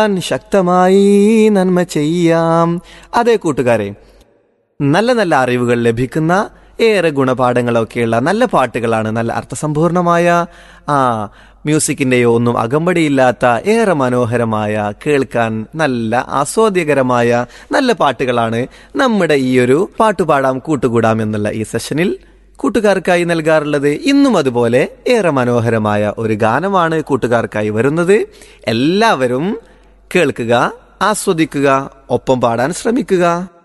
ശക്തമായി നന്മ ചെയ്യാം അതേ കൂട്ടുകാരെ നല്ല നല്ല അറിവുകൾ ലഭിക്കുന്ന ഏറെ ഗുണപാഠങ്ങളൊക്കെയുള്ള നല്ല പാട്ടുകളാണ് നല്ല അർത്ഥസമ്പൂർണമായ ആ മ്യൂസിക്കിൻ്റെയോ ഒന്നും അകമ്പടിയില്ലാത്ത ഏറെ മനോഹരമായ കേൾക്കാൻ നല്ല ആസ്വാദ്യകരമായ നല്ല പാട്ടുകളാണ് നമ്മുടെ ഈ ഒരു പാട്ടുപാടാം കൂട്ടുകൂടാം എന്നുള്ള ഈ സെഷനിൽ കൂട്ടുകാർക്കായി നൽകാറുള്ളത് ഇന്നും അതുപോലെ ഏറെ മനോഹരമായ ഒരു ഗാനമാണ് കൂട്ടുകാർക്കായി വരുന്നത് എല്ലാവരും കേൾക്കുക ആസ്വദിക്കുക ഒപ്പം പാടാൻ ശ്രമിക്കുക